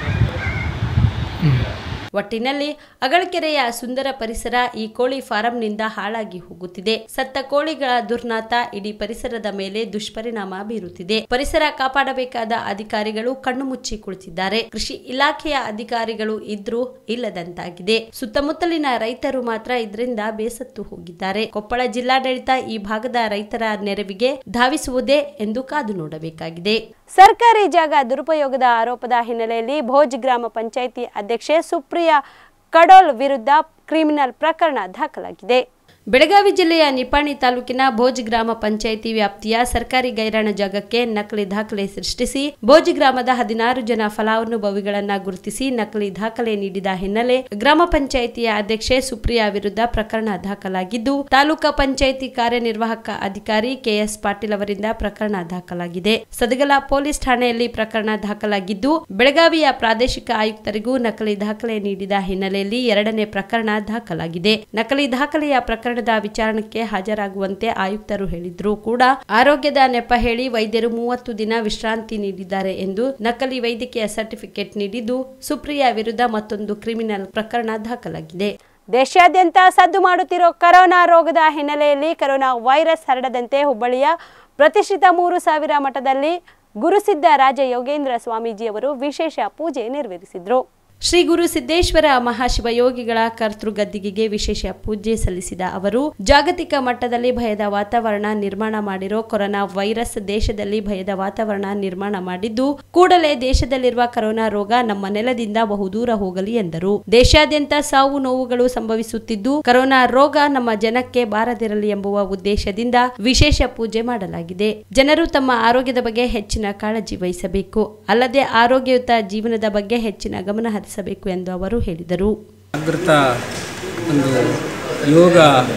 S1: ಒಟ್ಟಿನಲ್ಲಿ ಅಗಳಕೆರೆಯ ಸುಂದರ ಪರಿಸರ ಈ ಕೋಳಿ ಫಾರಂನಿಂದ ಹಾಳಾಗಿ ಹೋಗುತ್ತಿದೆ ಸತ್ತ ಕೋಳಿಗಳ ದುರ್ನಾತ ಇಡೀ ಪರಿಸರದ ಮೇಲೆ ದುಷ್ಪರಿಣಾಮ ಬೀರುತ್ತಿದೆ ಪರಿಸರ ಕಾಪಾಡಬೇಕಾದ ಅಧಿಕಾರಿಗಳು ಕಣ್ಣು ಮುಚ್ಚಿ ಕುಳಿತಿದ್ದಾರೆ ಕೃಷಿ ಇಲಾಖೆಯ ಅಧಿಕಾರಿಗಳು ಇದ್ರೂ ಇಲ್ಲದಂತಾಗಿದೆ ಸುತ್ತಮುತ್ತಲಿನ ರೈತರು ಮಾತ್ರ ಇದರಿಂದ ಬೇಸತ್ತು ಹೋಗಿದ್ದಾರೆ ಕೊಪ್ಪಳ ಜಿಲ್ಲಾಡಳಿತ ಈ ಭಾಗದ ರೈತರ ನೆರವಿಗೆ ಧಾವಿಸುವುದೇ ಎಂದು ಕಾದು ನೋಡಬೇಕಾಗಿದೆ ಸರ್ಕಾರಿ ಜಾಗ ದುರುಪಯೋಗದ ಆರೋಪದ ಹಿನ್ನೆಲೆಯಲ್ಲಿ ಭೋಜ್ ಗ್ರಾಮ ಪಂಚಾಯಿತಿ ಅಧ್ಯಕ್ಷೆ ಸುಪ್ರಿಯಾ ಕಡೋಲ್ ವಿರುದ್ಧ ಕ್ರಿಮಿನಲ್ ಪ್ರಕರಣ ದಾಖಲಾಗಿದೆ ಬೆಳಗಾವಿ ಜಿಲ್ಲೆಯ ನಿಪಾಣಿ ತಾಲೂಕಿನ ಭೋಜ್ ಗ್ರಾಮ ಪಂಚಾಯಿತಿ ವ್ಯಾಪ್ತಿಯ ಸರ್ಕಾರಿ ಗೈರಾಣ ಜಾಗಕ್ಕೆ ನಕಲಿ ದಾಖಲೆ ಸೃಷ್ಟಿಸಿ ಭೋಜ್ ಗ್ರಾಮದ ಹದಿನಾರು ಜನ ಫಲಾನುಭವಿಗಳನ್ನ ಗುರುತಿಸಿ ನಕಲಿ ದಾಖಲೆ ನೀಡಿದ ಹಿನ್ನೆಲೆ ಗ್ರಾಮ ಪಂಚಾಯಿತಿಯ ಅಧ್ಯಕ್ಷೆ ಸುಪ್ರಿಯಾ ವಿರುದ್ಧ ಪ್ರಕರಣ ದಾಖಲಾಗಿದ್ದು ತಾಲೂಕಾ ಪಂಚಾಯಿತಿ ಕಾರ್ಯನಿರ್ವಾಹಕ ಅಧಿಕಾರಿ ಕೆಎಸ್ ಪಾಟೀಲ್ ಅವರಿಂದ ಪ್ರಕರಣ ದಾಖಲಾಗಿದೆ ಸದಗಲ ಪೊಲೀಸ್ ಠಾಣೆಯಲ್ಲಿ ಪ್ರಕರಣ ದಾಖಲಾಗಿದ್ದು ಬೆಳಗಾವಿಯ ಪ್ರಾದೇಶಿಕ ಆಯುಕ್ತರಿಗೂ ನಕಲಿ ದಾಖಲೆ ನೀಡಿದ ಹಿನ್ನೆಲೆಯಲ್ಲಿ ಎರಡನೇ ಪ್ರಕರಣ ದಾಖಲಾಗಿದೆ ನಕಲಿ ದಾಖಲೆಯ ಪ್ರಕರಣದ ವಿಚಾರಣೆಗೆ ಹಾಜರಾಗುವಂತೆ ಆಯುಕ್ತರು ಹೇಳಿದ್ರು ಕೂಡ ಆರೋಗ್ಯದ ನೆಪ ಹೇಳಿ ವೈದ್ಯರು ಮೂವತ್ತು ದಿನ ವಿಶ್ರಾಂತಿ ನೀಡಿದ್ದಾರೆ ಎಂದು ನಕಲಿ ವೈದ್ಯಕೀಯ ಸರ್ಟಿಫಿಕೇಟ್ ನೀಡಿದ್ದು ಸುಪ್ರಿಯಾ ವಿರುದ್ಧ ಮತ್ತೊಂದು ಕ್ರಿಮಿನಲ್ ಪ್ರಕರಣ ದಾಖಲಾಗಿದೆ ದೇಶಾದ್ಯಂತ ಸದ್ದು ಮಾಡುತ್ತಿರೋ ಕರೋನಾ ರೋಗದ ಹಿನ್ನೆಲೆಯಲ್ಲಿ ಕರೋನಾ ವೈರಸ್ ಹರಡದಂತೆ ಹುಬ್ಬಳ್ಳಿಯ ಪ್ರತಿಷ್ಠಿತ ಮೂರು ಸಾವಿರ ಮಠದಲ್ಲಿ ಗುರುಸಿದ್ಧ ರಾಜ ಯೋಗೇಂದ್ರ ಸ್ವಾಮೀಜಿಯವರು ವಿಶೇಷ ಪೂಜೆ ನೆರವೇರಿಸಿದ್ರು ಶ್ರೀ ಗುರು ಸಿದ್ದೇಶ್ವರ ಮಹಾಶಿವಯೋಗಿಗಳ ಕರ್ತೃಗದ್ದಿಗೆಗೆ ವಿಶೇಷ ಪೂಜೆ ಸಲ್ಲಿಸಿದ ಅವರು ಜಾಗತಿಕ ಮಟ್ಟದಲ್ಲಿ ಭಯದ ವಾತಾವರಣ ನಿರ್ಮಾಣ ಮಾಡಿರೋ ಕೊರೋನಾ ವೈರಸ್ ದೇಶದಲ್ಲಿ ಭಯದ ವಾತಾವರಣ ನಿರ್ಮಾಣ ಮಾಡಿದ್ದು ಕೂಡಲೇ ದೇಶದಲ್ಲಿರುವ ಕರೋನಾ ರೋಗ ನಮ್ಮ ನೆಲದಿಂದ ಬಹುದೂರ ಹೋಗಲಿ ಎಂದರು ದೇಶಾದ್ಯಂತ ಸಾವು ನೋವುಗಳು ಸಂಭವಿಸುತ್ತಿದ್ದು ಕರೋನಾ ರೋಗ ನಮ್ಮ ಜನಕ್ಕೆ ಬಾರದಿರಲಿ ಎಂಬುವ ಉದ್ದೇಶದಿಂದ ವಿಶೇಷ ಪೂಜೆ ಮಾಡಲಾಗಿದೆ ಜನರು ತಮ್ಮ ಆರೋಗ್ಯದ ಬಗ್ಗೆ ಹೆಚ್ಚಿನ ಕಾಳಜಿ ವಹಿಸಬೇಕು ಅಲ್ಲದೆ ಆರೋಗ್ಯಯುತ ಜೀವನದ ಬಗ್ಗೆ ಹೆಚ್ಚಿನ ಗಮನ ಹರಿಸಬೇಕು ಎಂದು ಅವರು ಹೇಳಿದರು
S6: ಜಾಗೃತ ಒಂದು ಯೋಗ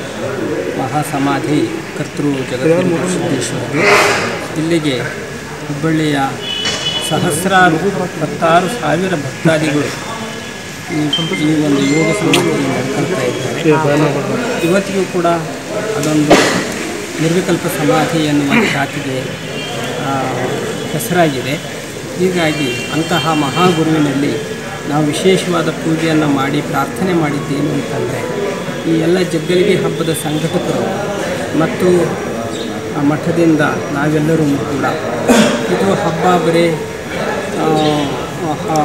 S6: ಮಹಾಸಮಾಧಿ ಕರ್ತೃ ಜಗದ್ಗುರು ಸಿದ್ದೇಶ್ವರರು ಇಲ್ಲಿಗೆ ಹುಬ್ಬಳ್ಳಿಯ ಸಹಸ್ರಾರು ಹತ್ತಾರು ಸಾವಿರ ಭಕ್ತಾದಿಗಳು ಈ ಈ ಒಂದು ಯೋಗ ಸಮಾಧಿಯಲ್ಲಿ ನಡ್ಕೊಳ್ತಾ ಇದ್ದಾರೆ ಇವತ್ತಿಗೂ ಕೂಡ ಅದೊಂದು ನಿರ್ವಿಕಲ್ಪ ಸಮಾಧಿ ಎನ್ನುವ ಖ್ಯಾತಿಗೆ ಆ, ಹೆಸರಾಗಿದೆ ಹೀಗಾಗಿ ಅಂತಹ ಮಹಾಗುರುವಿನಲ್ಲಿ ನಾವು ವಿಶೇಷವಾದ ಪೂಜೆಯನ್ನು ಮಾಡಿ ಪ್ರಾರ್ಥನೆ ಮಾಡಿದ್ದೇನು ಅಂತಂದರೆ ಈ ಎಲ್ಲ ಜಗ್ಗಲಿಗೆ ಹಬ್ಬದ ಸಂಘಟಕರು ಮತ್ತು ಆ ಮಠದಿಂದ ನಾವೆಲ್ಲರೂ ಕೂಡ ಇದು ಹಬ್ಬ ಬರೀ ಆ, ಆ,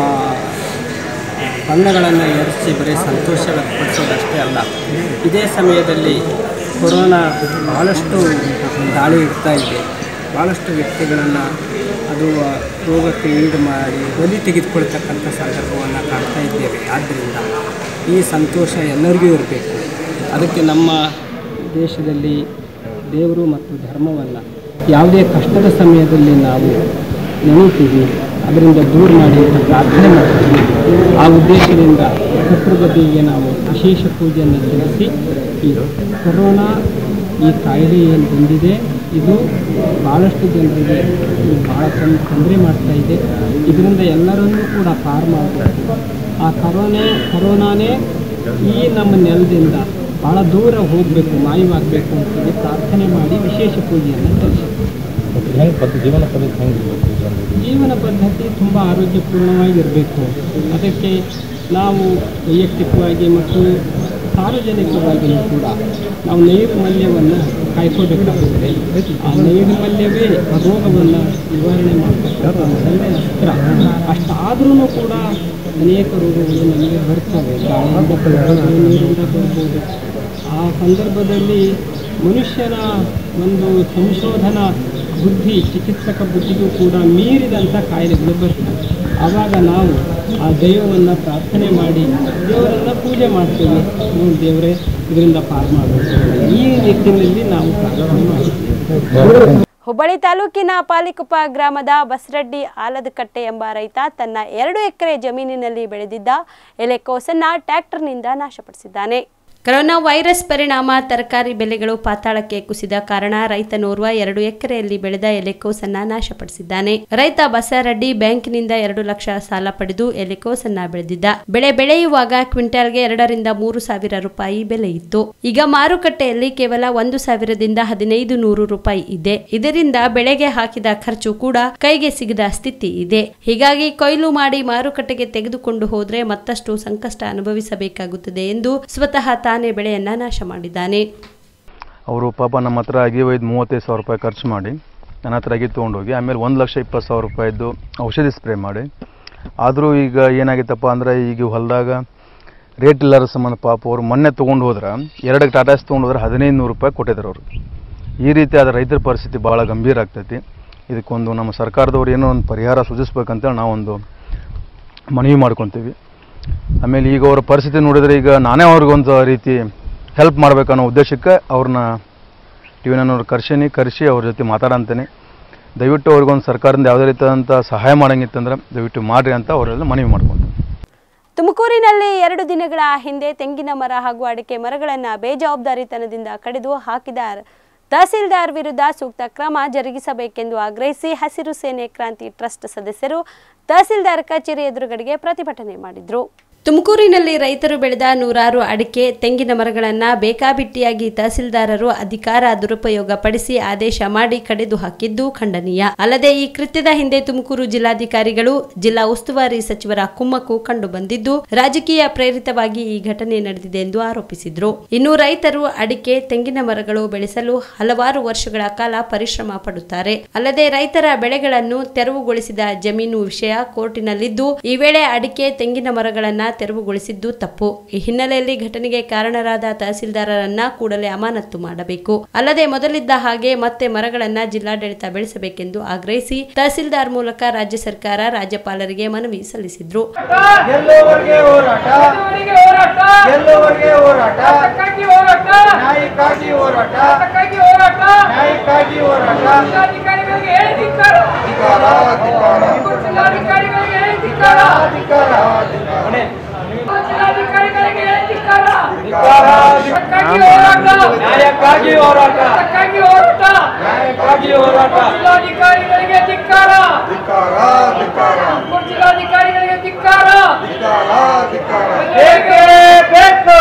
S6: ಬಣ್ಣಗಳನ್ನು ಎರಚಿ ಬರೀ ಸಂತೋಷ ವ್ಯಕ್ತಪಡಿಸೋದಷ್ಟೇ ಅಲ್ಲ ಇದೇ ಸಮಯದಲ್ಲಿ ಕೊರೋನಾ ಭಾಳಷ್ಟು ದಾಳಿ ಇಡ್ತಾ ಇದೆ ಭಾಳಷ್ಟು ವ್ಯಕ್ತಿಗಳನ್ನು ಅದು ಆ, ರೋಗಕ್ಕೆ ಈಡು ಮಾಡಿ ಬಲಿ ತೆಗೆದುಕೊಳ್ತಕ್ಕಂಥ ಸಂದರ್ಭವನ್ನು ಕಾಣ್ತಾ ಇದ್ದೇವೆ ಆದ್ದರಿಂದ ಈ ಸಂತೋಷ ಎಲ್ಲರಿಗೂ ಇರಬೇಕು ಅದಕ್ಕೆ ನಮ್ಮ ದೇಶದಲ್ಲಿ ದೇವರು ಮತ್ತು ಧರ್ಮವನ್ನು ಯಾವುದೇ ಕಷ್ಟದ ಸಮಯದಲ್ಲಿ ನಾವು ನೆನೀತೀವಿ ಅದರಿಂದ ದೂರ ಮಾಡಿ ಅಂತ ಪ್ರಾರ್ಥನೆ ಮಾಡ್ತೀವಿ ಆ ಉದ್ದೇಶದಿಂದ ಕರ್ತೃಗದ್ದಿಗೆ ನಾವು ವಿಶೇಷ ಪೂಜೆಯನ್ನು ಸಲ್ಲಿಸಿ ಈ ಕೊರೋನಾ ಈ ಕಾಯಿಲೆ ಏನು ಬಂದಿದೆ ಇದು ಭಾಳಷ್ಟು ಜನರಿಗೆ ಇದು ಭಾಳ ತೊಂದ್- ತೊಂದರೆ ಮಾಡ್ತಾ ಇದೆ ಇದರಿಂದ ಎಲ್ಲರನ್ನೂ ಕೂಡ ಪಾರು ಮಾಡಬೇಕು ಆ ಕರೋನೆ ಕರೋನಾನೇ ಈ ನಮ್ಮ ನೆಲದಿಂದ ಭಾಳ ದೂರ ಹೋಗಬೇಕು ಮಾಯವಾಗಬೇಕು ಅಂತೇಳಿ ಪ್ರಾರ್ಥನೆ ಮಾಡಿ ವಿಶೇಷ ಪೂಜೆಯನ್ನು ಸಲ್ಲಿಸ್ತೀವಿ ಜೀವನ ಪದ್ಧತಿ ತುಂಬ ಆರೋಗ್ಯಪೂರ್ಣವಾಗಿರಬೇಕು ಅದಕ್ಕೆ ನಾವು ವೈಯಕ್ತಿಕವಾಗಿ ಮತ್ತು ಸಾರ್ವಜನಿಕವಾಗಿಯೂ ಕೂಡ ನಾವು ನೈರ್ಮಲ್ಯವನ್ನು ಕಾಯ್ಕೋಬೇಕಾಗುತ್ತದೆ ಆ ನೈರ್ಮಲ್ಯವೇ ರೋಗವನ್ನು ನಿವಾರಣೆ ಮಾಡತಕ್ಕಂಥ ಮೊದಲನೇ ಅಸ್ತ್ರ ಅಷ್ಟಾದ್ರೂ ಕೂಡ ಅನೇಕ ರೋಗಗಳು ನಮಗೆ ಬರ್ತವೆ ಗಾಳಿಯಿಂದ ಬರ್ಬೋದು ನೀರಿಂದ ಬರ್ಬೋದು ಆ ಸಂದರ್ಭದಲ್ಲಿ ಮನುಷ್ಯನ ಒಂದು ಸಂಶೋಧನಾ ಬುದ್ಧಿ ಚಿಕಿತ್ಸಕ ಬುದ್ಧಿಗೂ ಕೂಡ ಮೀರಿದಂಥ ಕಾಯಿಲೆಗಳು ಬರ್ತವೆ ಆವಾಗ ನಾವು ಆ ದೈವವನ್ನು ಪ್ರಾರ್ಥನೆ ಮಾಡಿ ದೇವರನ್ನು ಪೂಜೆ ಮಾಡ್ತೇವೆ ನೋಡಿ ದೇವರೇ ಇದರಿಂದ ಪಾರು ಮಾಡಬೇಕು ಈ ನಿಟ್ಟಿನಲ್ಲಿ ನಾವು ಪ್ರಾರ್ಥನೆ ಮಾಡ್ತೀವಿ
S1: ಹುಬ್ಬಳ್ಳಿ ತಾಲೂಕಿನ ಪಾಲಿಕುಪ್ಪ ಗ್ರಾಮದ ಬಸರಡ್ಡಿ ಆಲದಕಟ್ಟೆ ಎಂಬ ರೈತ ತನ್ನ ಎರಡು ಎಕರೆ ಜಮೀನಿನಲ್ಲಿ ಬೆಳೆದಿದ್ದ ಎಲೆಕೋಸನ್ನ ಟ್ರ್ಯಾಕ್ಟರ್ನಿಂದ ನಾಶಪಡಿಸಿದ್ದಾನೆ ಕರೋನಾ ವೈರಸ್ ಪರಿಣಾಮ ತರಕಾರಿ ಬೆಲೆಗಳು ಪಾತಾಳಕ್ಕೆ ಕುಸಿದ ಕಾರಣ ರೈತನೋರ್ವ ಎರಡು ಎಕರೆಯಲ್ಲಿ ಬೆಳೆದ ಎಲೆಕೋಸನ್ನ ನಾಶಪಡಿಸಿದ್ದಾನೆ ರೈತ ಬಸರಡ್ಡಿ ಬ್ಯಾಂಕಿನಿಂದ ಎರಡು ಲಕ್ಷ ಸಾಲ ಪಡೆದು ಎಲೆಕೋಸನ್ನ ಬೆಳೆದಿದ್ದ ಬೆಳೆ ಬೆಳೆಯುವಾಗ ಕ್ವಿಂಟಾಲ್ಗೆ ಎರಡರಿಂದ ಮೂರು ಸಾವಿರ ರೂಪಾಯಿ ಬೆಲೆ ಇತ್ತು ಈಗ ಮಾರುಕಟ್ಟೆಯಲ್ಲಿ ಕೇವಲ ಒಂದು ಸಾವಿರದಿಂದ ಹದಿನೈದು ನೂರು ರೂಪಾಯಿ ಇದೆ ಇದರಿಂದ ಬೆಳೆಗೆ ಹಾಕಿದ ಖರ್ಚು ಕೂಡ ಕೈಗೆ ಸಿಗದ ಸ್ಥಿತಿ ಇದೆ ಹೀಗಾಗಿ ಕೊಯ್ಲು ಮಾಡಿ ಮಾರುಕಟ್ಟೆಗೆ ತೆಗೆದುಕೊಂಡು ಹೋದ್ರೆ ಮತ್ತಷ್ಟು ಸಂಕಷ್ಟ ಅನುಭವಿಸಬೇಕಾಗುತ್ತದೆ ಎಂದು ಸ್ವತಃ ತಾನೇ ಬೆಳೆಯನ್ನ ನಾಶ ಮಾಡಿದ್ದಾನೆ
S7: ಅವರು ಪಾಪ ನಮ್ಮ ಹತ್ರ ಅಗಿ ಒಯ್ದು ಮೂವತ್ತೈದು ಸಾವಿರ ರೂಪಾಯಿ ಖರ್ಚು ಮಾಡಿ ನನ್ನ ಹತ್ರ ಅಗಿ ತೊಗೊಂಡೋಗಿ ಆಮೇಲೆ ಒಂದು ಲಕ್ಷ ಇಪ್ಪತ್ತು ಸಾವಿರ ರೂಪಾಯಿದ್ದು ಔಷಧಿ ಸ್ಪ್ರೇ ಮಾಡಿ ಆದರೂ ಈಗ ಏನಾಗಿತ್ತಪ್ಪ ಅಂದರೆ ಈಗ ಹೊಲದಾಗ ರೇಟ್ ಇಲ್ಲರ ಸಂಬಂಧ ಪಾಪ ಅವರು ಮೊನ್ನೆ ತೊಗೊಂಡು ಹೋದ್ರೆ ಎರಡು ಟಾಟಾಸ್ ತೊಗೊಂಡು ಹೋದ್ರೆ ಹದಿನೈದು ನೂರು ರೂಪಾಯಿ ಕೊಟ್ಟಿದ್ರು ಅವರು ಈ ರೀತಿ ಆದ ರೈತರ ಪರಿಸ್ಥಿತಿ ಭಾಳ ಗಂಭೀರ ಆಗ್ತೈತಿ ಇದಕ್ಕೊಂದು ನಮ್ಮ ಸರ್ಕಾರದವ್ರು ಏನೋ ಒಂದು ಪರಿಹಾರ ಸೂಚಿಸ್ಬೇಕಂತೇಳಿ ನಾವೊಂದು ಮನವಿ ಮಾಡ್ಕೊತೀವಿ ಆಮೇಲೆ ಈಗ ಅವರ ಪರಿಸ್ಥಿತಿ ನೋಡಿದರೆ ಈಗ ನಾನೇ ಅವ್ರಿಗೊಂದು ರೀತಿ ಹೆಲ್ಪ್ ಮಾಡ್ಬೇಕನ್ನೋ ಉದ್ದೇಶಕ್ಕೆ ಅವ್ರನ್ನ ಟಿ ವಿ ನನ್ನವ್ರು ಕರ್ಸೀನಿ ಕರೆಸಿ ಅವ್ರ ಜೊತೆ ಮಾತಾಡಂತೇನೆ ದಯವಿಟ್ಟು ಅವ್ರಿಗೊಂದು ಸರ್ಕಾರದಿಂದ ಯಾವುದೇ ರೀತಿಯಾದಂಥ ಸಹಾಯ ಮಾಡಂಗಿತ್ತಂದ್ರೆ ದಯವಿಟ್ಟು ಮಾಡಿರಿ ಅಂತ ಅವರೆಲ್ಲ ಮನವಿ ಮಾಡ್ಕೊತೀನಿ
S1: ತುಮಕೂರಿನಲ್ಲಿ ಎರಡು ದಿನಗಳ ಹಿಂದೆ ತೆಂಗಿನ ಮರ ಹಾಗೂ ಅಡಿಕೆ ಮರಗಳನ್ನು ಬೇಜವಾಬ್ದಾರಿತನದಿಂದ ಕಡಿದು ಹಾಕಿದ ತಹಸೀಲ್ದಾರ್ ವಿರುದ್ಧ ಸೂಕ್ತ ಕ್ರಮ ಜರುಗಿಸಬೇಕೆಂದು ಆಗ್ರಹಿಸಿ ಹಸಿರು ಸೇನೆ ಕ್ರಾಂತಿ ಟ್ರಸ್ಟ್ ಸದಸ್ಯರು ತಹಸೀಲ್ದಾರ್ ಕಚೇರಿ ಎದುರುಗಡೆಗೆ ಪ್ರತಿಭಟನೆ ಮಾಡಿದ್ರು ತುಮಕೂರಿನಲ್ಲಿ ರೈತರು ಬೆಳೆದ ನೂರಾರು ಅಡಿಕೆ ತೆಂಗಿನ ಮರಗಳನ್ನ ಬೇಕಾಬಿಟ್ಟಿಯಾಗಿ ತಹಸೀಲ್ದಾರರು ಅಧಿಕಾರ ದುರುಪಯೋಗ ಪಡಿಸಿ ಆದೇಶ ಮಾಡಿ ಕಡಿದು ಹಾಕಿದ್ದು ಖಂಡನೀಯ ಅಲ್ಲದೆ ಈ ಕೃತ್ಯದ ಹಿಂದೆ ತುಮಕೂರು ಜಿಲ್ಲಾಧಿಕಾರಿಗಳು ಜಿಲ್ಲಾ ಉಸ್ತುವಾರಿ ಸಚಿವರ ಕುಮ್ಮಕ್ಕು ಕಂಡು ಬಂದಿದ್ದು ರಾಜಕೀಯ ಪ್ರೇರಿತವಾಗಿ ಈ ಘಟನೆ ನಡೆದಿದೆ ಎಂದು ಆರೋಪಿಸಿದ್ರು ಇನ್ನು ರೈತರು ಅಡಿಕೆ ತೆಂಗಿನ ಮರಗಳು ಬೆಳೆಸಲು ಹಲವಾರು ವರ್ಷಗಳ ಕಾಲ ಪರಿಶ್ರಮ ಪಡುತ್ತಾರೆ ಅಲ್ಲದೆ ರೈತರ ಬೆಳೆಗಳನ್ನು ತೆರವುಗೊಳಿಸಿದ ಜಮೀನು ವಿಷಯ ಕೋರ್ಟಿನಲ್ಲಿದ್ದು ಈ ವೇಳೆ ಅಡಿಕೆ ತೆಂಗಿನ ಮರಗಳನ್ನ ತೆರವುಗೊಳಿಸಿದ್ದು ತಪ್ಪು ಈ ಹಿನ್ನೆಲೆಯಲ್ಲಿ ಘಟನೆಗೆ ಕಾರಣರಾದ ತಹಸೀಲ್ದಾರರನ್ನ ಕೂಡಲೇ ಅಮಾನತು ಮಾಡಬೇಕು ಅಲ್ಲದೆ ಮೊದಲಿದ್ದ ಹಾಗೆ ಮತ್ತೆ ಮರಗಳನ್ನ ಜಿಲ್ಲಾಡಳಿತ ಬೆಳೆಸಬೇಕೆಂದು ಆಗ್ರಹಿಸಿ ತಹಸೀಲ್ದಾರ್ ಮೂಲಕ ರಾಜ್ಯ ಸರ್ಕಾರ ರಾಜ್ಯಪಾಲರಿಗೆ ಮನವಿ ಸಲ್ಲಿಸಿದ್ರು
S8: ಎಲ್ಲೋವರೆಗೆ ಹೋರಾಟ ಹೋರಾಟ ಎಲ್ಲೋವರೆಗೆ ಹೋರಾಟ ಹೋರಾಟ ನ್ಯಾಯಕ್ಕಾಗಿ ಹೋರಾಟ ಹೋರಾಟ ನ್ಯಾಯಕ್ಕಾಗಿ ಹೋರಾಟ ಜಿಲ್ಲಾಧಿಕಾರಿಗಳಿಗೆ ಹೇಳಿ ಧಿಕ್ಕಾರ ಜಿಲ್ಲಾಧಿಕಾರಿಗಳಿಗೆ ಹೇಳಿ ಧಿಕ್ಕಾರ ಧಿಕ್ಕಾರ ಜಿಲ್ಲಾಧಿಕಾರಿಗಳಿಗೆ ಹೇಳಿ ಧಿಕ್ಕಾರ ಹೋರಾಟ ನ್ಯಾಯಕ್ಕಾಗಿ ಹೋರಾಟ ಹೋರಾಟ ನ್ಯಾಯಕ್ಕಾಗಿ ಹೋರಾಟ ಜಿಲ್ಲಾಧಿಕಾರಿಗಳಿಗೆ ಧಿಕ್ಕಾರ ಜಿಲ್ಲಾಧಿಕಾರಿಗಳಿಗೆ ಧಿಕ್ಕಾರ ಬೇಕೇ ಬೇಕು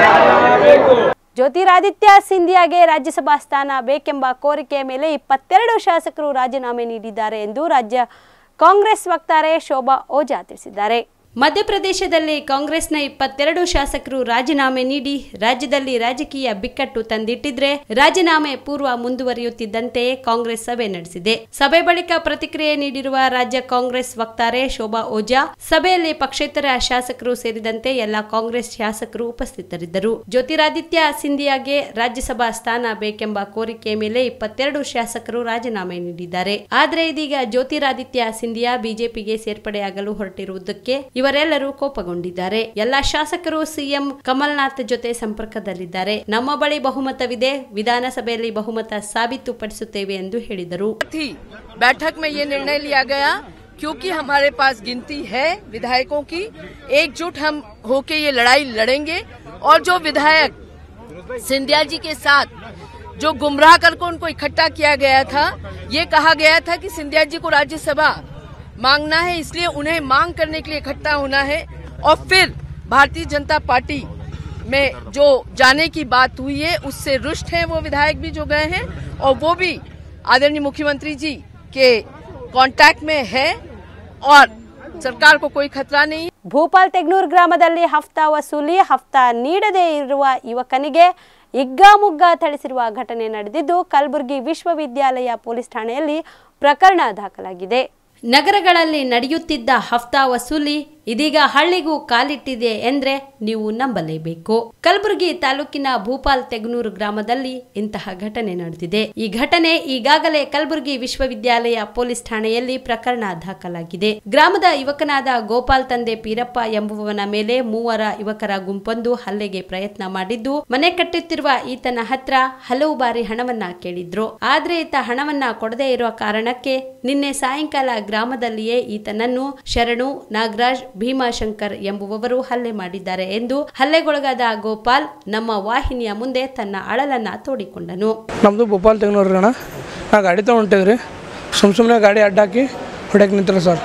S8: ಬೇಕು
S1: ಜ್ಯೋತಿರಾದಿತ್ಯ ಸಿಂಧಿಯಾಗೆ ರಾಜ್ಯಸಭಾ ಸ್ಥಾನ ಬೇಕೆಂಬ ಕೋರಿಕೆಯ ಮೇಲೆ ಇಪ್ಪತ್ತೆರಡು ಶಾಸಕರು ರಾಜೀನಾಮೆ ನೀಡಿದ್ದಾರೆ ಎಂದು ರಾಜ್ಯ ಕಾಂಗ್ರೆಸ್ ವಕ್ತಾರೆ ಶೋಭಾ ಓಜಾ ತಿಳಿಸಿದ್ದಾರೆ ಮಧ್ಯಪ್ರದೇಶದಲ್ಲಿ ಕಾಂಗ್ರೆಸ್ನ ಇಪ್ಪತ್ತೆರಡು ಶಾಸಕರು ರಾಜೀನಾಮೆ ನೀಡಿ ರಾಜ್ಯದಲ್ಲಿ ರಾಜಕೀಯ ಬಿಕ್ಕಟ್ಟು ತಂದಿಟ್ಟಿದ್ರೆ ರಾಜೀನಾಮೆ ಪೂರ್ವ ಮುಂದುವರಿಯುತ್ತಿದ್ದಂತೆಯೇ ಕಾಂಗ್ರೆಸ್ ಸಭೆ ನಡೆಸಿದೆ ಸಭೆ ಬಳಿಕ ಪ್ರತಿಕ್ರಿಯೆ ನೀಡಿರುವ ರಾಜ್ಯ ಕಾಂಗ್ರೆಸ್ ವಕ್ತಾರೆ ಶೋಭಾ ಓಜಾ ಸಭೆಯಲ್ಲಿ ಪಕ್ಷೇತರ ಶಾಸಕರು ಸೇರಿದಂತೆ ಎಲ್ಲ ಕಾಂಗ್ರೆಸ್ ಶಾಸಕರು ಉಪಸ್ಥಿತರಿದ್ದರು ಜ್ಯೋತಿರಾದಿತ್ಯ ಸಿಂಧಿಯಾಗೆ ರಾಜ್ಯಸಭಾ ಸ್ಥಾನ ಬೇಕೆಂಬ ಕೋರಿಕೆ ಮೇಲೆ ಇಪ್ಪತ್ತೆರಡು ಶಾಸಕರು ರಾಜೀನಾಮೆ ನೀಡಿದ್ದಾರೆ ಆದರೆ ಇದೀಗ ಜ್ಯೋತಿರಾದಿತ್ಯ ಸಿಂಧಿಯಾ ಬಿಜೆಪಿಗೆ ಸೇರ್ಪಡೆಯಾಗಲು ಹೊರಟಿರುವುದಕ್ಕೆ ಇವರೆಲ್ಲರೂ ಕೋಪಗೊಂಡಿದ್ದಾರೆ ಎಲ್ಲಾ ಶಾಸಕರು ಸಿಎಂ ಕಮಲ್ನಾಥ್ ಜೊತೆ ಸಂಪರ್ಕದಲ್ಲಿದ್ದಾರೆ ನಮ್ಮ ಬಳಿ ಬಹುಮತವಿದೆ ವಿಧಾನಸಭೆಯಲ್ಲಿ ಬಹುಮತ ಸಾಬೀತುಪಡಿಸುತ್ತೇವೆ ಎಂದು ಹೇಳಿದರು
S9: थी बैठक में ये निर्णय लिया गया क्योंकि हमारे पास गिनती है विधायकों की एकजुट हम होके ये लड़ाई लड़ेंगे और जो विधायक सिंधिया जी के साथ जो गुमराह करके उनको इकट्ठा किया गया था ये कहा गया था कि सिंधिया जी को राज्यसभा मांगना है इसलिए उन्हें मांग करने के लिए इकट्ठा होना है और फिर भारतीय जनता पार्टी में जो जाने की बात हुई है उससे रुष्ट हैं वो विधायक भी जो गए हैं और वो भी आदरणीय मुख्यमंत्री जी के कांटेक्ट में है और सरकार को कोई खतरा नहीं है
S1: ಭೂಪಾಲ್ ತೆಗ್ನೂರ್ ಗ್ರಾಮದಲ್ಲಿ ಹಫ್ತಾ ವಸೂಲಿ ಹಫ್ತಾ ನೀಡದೇ ಇರುವ ಯುವಕನಿಗೆ ಹಿಗ್ಗಾಮುಗ್ಗಾ ಥಳಿಸಿರುವ ಘಟನೆ ನಡೆದಿದ್ದು ಕಲಬುರಗಿ ವಿಶ್ವವಿದ್ಯಾಲಯ ಪೊಲೀಸ್ ಠಾಣೆಯಲ್ಲಿ ಪ್ರಕರಣ ದಾಖಲಾಗಿದೆ ನಗರಗಳಲ್ಲಿ ನಡೆಯುತ್ತಿದ್ದ ಹಫ್ತಾ ವಸೂಲಿ ಇದೀಗ ಹಳ್ಳಿಗೂ ಕಾಲಿಟ್ಟಿದೆ ಎಂದ್ರೆ ನೀವು ನಂಬಲೇಬೇಕು ಕಲಬುರಗಿ ತಾಲೂಕಿನ ಭೂಪಾಲ್ ತೆಗನೂರು ಗ್ರಾಮದಲ್ಲಿ ಇಂತಹ ಘಟನೆ ನಡೆದಿದೆ ಈ ಘಟನೆ ಈಗಾಗಲೇ ಕಲಬುರಗಿ ವಿಶ್ವವಿದ್ಯಾಲಯ ಪೊಲೀಸ್ ಠಾಣೆಯಲ್ಲಿ ಪ್ರಕರಣ ದಾಖಲಾಗಿದೆ ಗ್ರಾಮದ ಯುವಕನಾದ ಗೋಪಾಲ್ ತಂದೆ ಪೀರಪ್ಪ ಎಂಬುವವನ ಮೇಲೆ ಮೂವರ ಯುವಕರ ಗುಂಪೊಂದು ಹಲ್ಲೆಗೆ ಪ್ರಯತ್ನ ಮಾಡಿದ್ದು ಮನೆ ಕಟ್ಟುತ್ತಿರುವ ಈತನ ಹತ್ರ ಹಲವು ಬಾರಿ ಹಣವನ್ನ ಕೇಳಿದ್ರು ಆದ್ರೆ ಈತ ಹಣವನ್ನ ಕೊಡದೇ ಇರುವ ಕಾರಣಕ್ಕೆ ನಿನ್ನೆ ಸಾಯಂಕಾಲ ಗ್ರಾಮದಲ್ಲಿಯೇ ಈತನನ್ನು ಶರಣು ನಾಗರಾಜ್ ಭೀಮಾಶಂಕರ್ ಎಂಬುವವರು ಹಲ್ಲೆ ಮಾಡಿದ್ದಾರೆ ಎಂದು ಹಲ್ಲೆಗೊಳಗಾದ ಗೋಪಾಲ್ ನಮ್ಮ ವಾಹಿನಿಯ ಮುಂದೆ ತನ್ನ ಅಳಲನ್ನ ತೋಡಿಕೊಂಡನು
S10: ನಮ್ಮದು ಭೋಪಾಲ್ ತೆಗ್ನೂರು ಅಣ್ಣ ನಾ ಗಾಡಿ ತೊಗೊಂಡು ಹೊಂಟಿದ್ರಿ ಸುಮ್ಮ ಸುಮ್ಮನೆ ಗಾಡಿ ಅಡ್ಡಾಕಿ ಹೊಡ್ಯಕ್ಕೆ ನಿಂತಾರೆ ಸರ್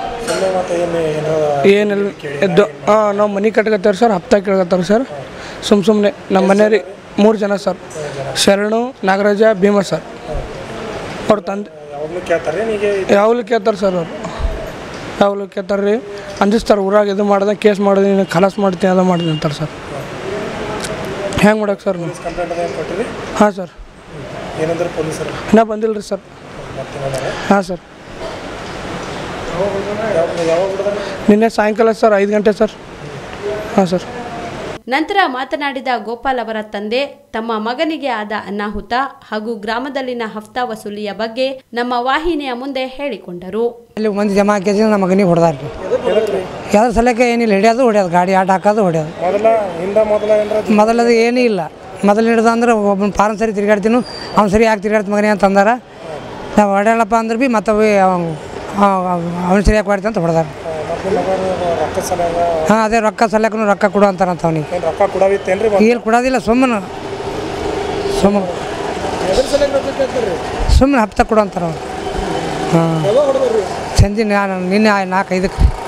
S10: ಏನಿಲ್ಲ ಎದ್ದು ಹಾಂ ನಾವು ಮನೆ ಕಟ್ಕತ್ತಾರೆ ಸರ್ ಹಪ್ತಾ ಕೇಳ್ಕತ್ತಾರೆ ಸರ್ ಸುಮ್ಮ ಸುಮ್ಮನೆ ನಮ್ಮ ಮನೆಯವ್ರಿಗೆ ಮೂರು ಜನ ಸರ್ ಶರಣು ನಾಗರಾಜ ಭೀಮ ಸರ್ ಅವ್ರ ತಂದೆ ಯಾವಾಗಲೂ ಕೇಳ್ತಾರೆ ಸರ್ ಅವ್ರು ಯಾವಾಗಲೂ ಕೇಳ್ತಾರೆ ರೀ ಅಂದಿಸ್ತಾರೆ ಊರಾಗ ಇದು ಮಾಡ್ದೆ ಕೇಸ್ ಮಾಡಿದೆ ನೀನು ಖಲಾಸ್ ಮಾಡ್ತೀನಿ ಅದು ಮಾಡ್ತೀನಿ ಅಂತಾರೆ ಸರ್ ಹೆಂಗೆ ಮಾಡಕ್ಕೆ ಸರ್ ನೀವು ಹಾಂ ಸರ್
S11: ಏನಂದ್ರೆ ಪೊಲೀಸರು
S10: ಇನ್ನೂ ಬಂದಿಲ್ಲ ರೀ ಸರ್ ಹಾಂ ಸರ್ ನಿನ್ನೆ ಸಾಯಂಕಾಲ ಸರ್ ಐದು ಗಂಟೆ ಸರ್ ಹಾಂ ಸರ್
S1: ನಂತರ ಮಾತನಾಡಿದ ಗೋಪಾಲ್ ಅವರ ತಂದೆ ತಮ್ಮ ಮಗನಿಗೆ ಆದ ಅನಾಹುತ ಹಾಗೂ ಗ್ರಾಮದಲ್ಲಿನ ಹಫ್ತಾ ವಸೂಲಿಯ ಬಗ್ಗೆ ನಮ್ಮ ವಾಹಿನಿಯ ಮುಂದೆ ಹೇಳಿಕೊಂಡರು
S12: ಅಲ್ಲಿ ಮಂದಿ ಜಮಾ ಹಾಕಿದ್ರೆ ನಮ್ಮ ಮಗನಿಗೆ ಹೊಡೆದಾರ್ರಿ ಯಾವ್ದು ಸಲಕ್ಕೆ ಏನಿಲ್ಲ ಹಿಡಿಯೋದು ಹೊಡ್ಯೋದು ಗಾಡಿ ಆಟ ಹಾಕೋದು ಹೊಡ್ಯೋದು
S11: ಮೊದಲ ಹಿಂದ ಮೊದಲ ಏನಾರ
S12: ಮೊದಲದು ಏನೂ ಇಲ್ಲ ಮೊದಲು ಹಿಡ್ದು ಅಂದ್ರೆ ಒಬ್ಬನ ಪಾರನ್ ಸರಿ ತಿರ್ಗಾಡ್ತೀನು ಅವ್ನು ಸರಿ ಯಾಕೆ ತಿರ್ಗಾಡ್ತ ಮಗನೇ ಅಂತ ಅಂದಾರ ನಾವು ಹೊಡೆಯಲ್ಲಪ್ಪ ಅಂದ್ರೆ ಭೀ ಮತ್ತೆ ಅವ್ನು ಸರಿ ಯಾಕೆ ಮಾಡ್ತೀನಿ ಅಂತ ಹೊಡೆದಾರ
S11: ರೊಕ್ಕ ಸಲಗ
S12: ಹಾಂ ಅದೇ ರೊಕ್ಕ ಸಲಕ್ಕೂ ರೊಕ್ಕ ಕೊಡು ಅಂತಾರಂತ ಅವನಿಗೆ
S11: ಏನು ರೊಕ್ಕ ಕೊಡಾವಿತ್ತೇನ್ರಿ
S12: ಇಲ್ಲಿ ಕೊಡೋದಿಲ್ಲ ಸುಮ್ಮನೆ ಸುಮ್ಮನೆ
S11: ಎದ್ರ ಸಲಗ ರೊಕ್ಕ ಕೇಳ್ತೀರಿ
S12: ಸುಮ್ಮನೆ ಹಪ್ತ ಕೊಡು ಅಂತಾರೆ ಅವ್ರು ಹಾಂ
S11: ಯಾವಾಗ ಹೊಡೆದ್ರಿ
S12: ಸಂಜೆ ನಾ- ನಿನ್ನೆ ನಾಲ್ಕು ಐದಕ್ಕೆ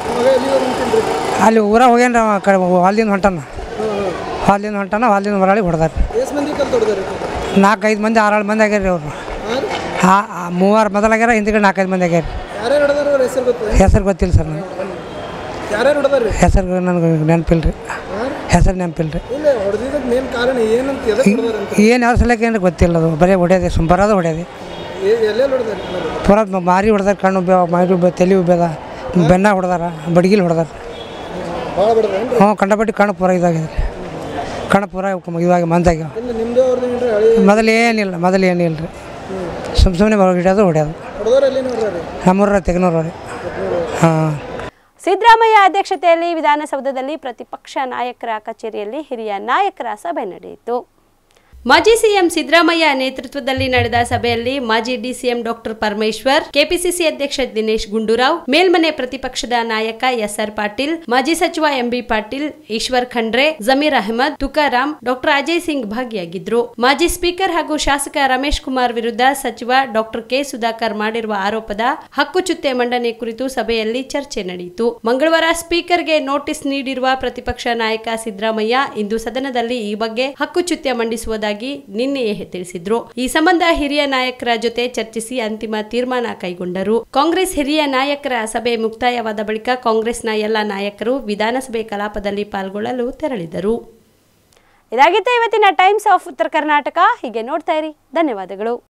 S12: ಅಲ್ಲಿ ಊರಾಗ ಹೋಗ್ಯಾನ ಅವ ಕಡೆ ಹೊಲ್ದಿಂದ ಹೊಂಟಾನ ಹೊಲ್ದಿಂದ ಹೊಂಟಾನ ಹೊಲ್ದಿಂದ ಹೊರಳಿ ಹೊಡೆದಾರ
S11: ಎಷ್ಟು ಮಂದಿ ಕಲ್ ತೊಡ್ದಾರೆ
S12: ನಾಲ್ಕೈದು ಮಂದಿ ಆರೇಳು ಮಂದಿ ಆಗ್ಯಾರ ಅವರು ಹಾಂ ಮೂವರು ಮೊದಲಾಗ್ಯಾರ ಹಿಂದ್ಗಡೆ ನಾಲ್ಕೈದು ಮಂದಿ ಆಗ್ಯಾರ
S11: ಯಾರ್ಯಾರು ಹಿಡ್ದಾರ ಅವ್ರ ಹೆಸರು ಗೊತ್ತು
S12: ಹೆಸರು ಗೊತ್ತಿಲ್ಲ ಸರ್ ನನಗೆ
S11: ಯಾರ್ಯಾರು ಹಿಡ್ದಾರ್ರಿ
S12: ಹೆಸರು ನನಗೆ ನೆನಪಿಲ್ಲ ರೀ ಹೆಸರು ನೆನಪಿಲ್ಲ ರೀ
S11: ಇಲ್ಲ ಹೊಡೆದಿದ್ದಕ್ಕೆ ಮೇನ್ ಕಾರಣ ಏನಂತ ಎದಕ್ಕೆ ಹೊಡೆದಾರೆ ಅಂತ
S12: ಏನು ಯಾವ ಸಲಕ್ಕೆ ಏನು ಗೊತ್ತಿಲ್ಲ ಅದು ಬರೀ ಹೊಡ್ಯದೆ ಸುಂಬರದ ಹೊಡ್ಯದೆ
S11: ಎ- ಎಲ್ಲೆಲ್ಲಿ ಹೊಡೆದಾರೆ
S12: ಪೂರ ಮಾರಿ ಹೊಡೆದಾರ ಕಣ್ಣು ಉಬ್ಬ ಮೈ ಉಬ್ಬ ತಲೆ ಉಬ್ಬ್ಯದ ಬೆನ್ನ ಹೊಡೆದಾರ ಬಡಗಿಲ್ ಹೊಡೆದಾರ
S11: ಭಾಳ ಬಿಡ್ದೇನ್ರಿ
S12: ಹ್ಞೂ ಕಂಡಪಟ್ಟಿ ಕಣ್ಣು ಪೂರ ಇದಾಗಿದೆ ಕಣ್ಣು ಪೂರ ಇವಾಗ ಮಂದಾಗ್ಯಾವ
S11: ಇಲ್ಲ ನಿಮ್ಮದೇ ಅವ್ರದ್ದು ಏನ್ರಿ ಹಳಿ
S12: ಮೊದಲು ಏನಿಲ್ಲ ಮೊದಲು ಏನಿಲ್ಲ ರೀ ಸುಮ್ಮ ಸುಮ್ಮನೆ ಹಿಡಿಯೋದು ಹೊಡ್ಯೋದು
S11: ಹೊಡೆದವ್ರು ಎಲ್ಲಿ ನೋಡ್ರಿ
S12: ನಮ್ಮೂರ ತೆಗನೂರು ರೀ ಹಾಂ
S1: ಸಿದ್ದರಾಮಯ್ಯ ಅಧ್ಯಕ್ಷತೆಯಲ್ಲಿ ವಿಧಾನಸೌಧದಲ್ಲಿ ಪ್ರತಿಪಕ್ಷ ನಾಯಕರ ಕಚೇರಿಯಲ್ಲಿ ಹಿರಿಯ ನಾಯಕರ ಸಭೆ ನಡೆಯಿತು ಮಾಜಿ ಸಿಎಂ ಸಿದ್ದರಾಮಯ್ಯ ನೇತೃತ್ವದಲ್ಲಿ ನಡೆದ ಸಭೆಯಲ್ಲಿ ಮಾಜಿ ಡಿಸಿಎಂ ಡಾಕ್ಟರ್ ಪರಮೇಶ್ವರ್ ಕೆಪಿಸಿಸಿ ಅಧ್ಯಕ್ಷ ದಿನೇಶ್ ಗುಂಡೂರಾವ್ ಮೇಲ್ಮನೆ ಪ್ರತಿಪಕ್ಷದ ನಾಯಕ ಎಸ್ಆರ್ ಪಾಟೀಲ್ ಮಾಜಿ ಸಚಿವ ಎಂಬಿ ಪಾಟೀಲ್ ಈಶ್ವರ್ ಖಂಡ್ರೆ ಜಮೀರ್ ಅಹಮದ್ ತುಕಾರಾಂ ಡಾಕ್ಟರ್ ಅಜಯ್ ಸಿಂಗ್ ಭಾಗಿಯಾಗಿದ್ರು ಮಾಜಿ ಸ್ಪೀಕರ್ ಹಾಗೂ ಶಾಸಕ ರಮೇಶ್ ಕುಮಾರ್ ವಿರುದ್ಧ ಸಚಿವ ಡಾಕ್ಟರ್ ಕೆ ಸುಧಾಕರ್ ಮಾಡಿರುವ ಆರೋಪದ ಹಕ್ಕುಚ್ಯುತಿ ಮಂಡನೆ ಕುರಿತು ಸಭೆಯಲ್ಲಿ ಚರ್ಚೆ ನಡೆಯಿತು ಮಂಗಳವಾರ ಸ್ಪೀಕರ್ಗೆ ನೋಟಿಸ್ ನೀಡಿರುವ ಪ್ರತಿಪಕ್ಷ ನಾಯಕ ಸಿದ್ದರಾಮಯ್ಯ ಇಂದು ಸದನದಲ್ಲಿ ಈ ಬಗ್ಗೆ ಹಕ್ಕುಚ್ಯುತ್ಯ ಮಂಡಿಸುವುದಾಗಿ ನಿನ್ನೆಯೇ ತಿಳಿಸಿದ್ರು ಈ ಸಂಬಂಧ ಹಿರಿಯ ನಾಯಕರ ಜೊತೆ ಚರ್ಚಿಸಿ ಅಂತಿಮ ತೀರ್ಮಾನ ಕೈಗೊಂಡರು ಕಾಂಗ್ರೆಸ್ ಹಿರಿಯ ನಾಯಕರ ಸಭೆ ಮುಕ್ತಾಯವಾದ ಬಳಿಕ ಕಾಂಗ್ರೆಸ್ನ ಎಲ್ಲ ನಾಯಕರು ವಿಧಾನಸಭೆ ಕಲಾಪದಲ್ಲಿ ಪಾಲ್ಗೊಳ್ಳಲು ತೆರಳಿದರು ಇದಾಗಿತ್ತು ಇವತ್ತಿನ ಟೈಮ್ಸ್ ಆಫ್ ಉತ್ತರ ಕರ್ನಾಟಕ ಹೀಗೆ ನೋಡ್ತಾ ಇರಿ ಧನ್ಯವಾದಗಳು